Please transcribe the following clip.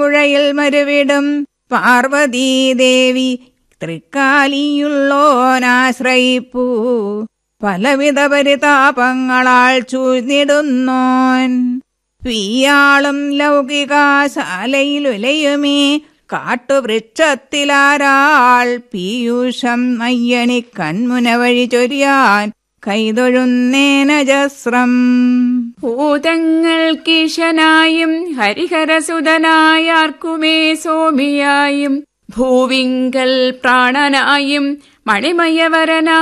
പുഴയിൽ മരുവിടും പാർവതീദേവി തൃക്കാലിയുള്ളോനാശ്രയിപ്പൂ പലവിധ പരിതാപങ്ങളാൽ ചൂഴ്ന്നിടുന്നോൻ പിയാളും ലൗകികാശാലയിലുലയുമേ കാട്ടുവൃക്ഷത്തിലാരാൾ പീയൂഷം അയ്യണി കൺമുന വഴി ചൊരിയാൻ കൈതൊഴുന്നേനജസ്രം ഭൂതങ്ങൾക്കീശനായും ഹരിഹരസുതനായാർക്കുമേ സോമിയായും ഭൂവിങ്കൽ പ്രാണനായും മണിമയവരനാ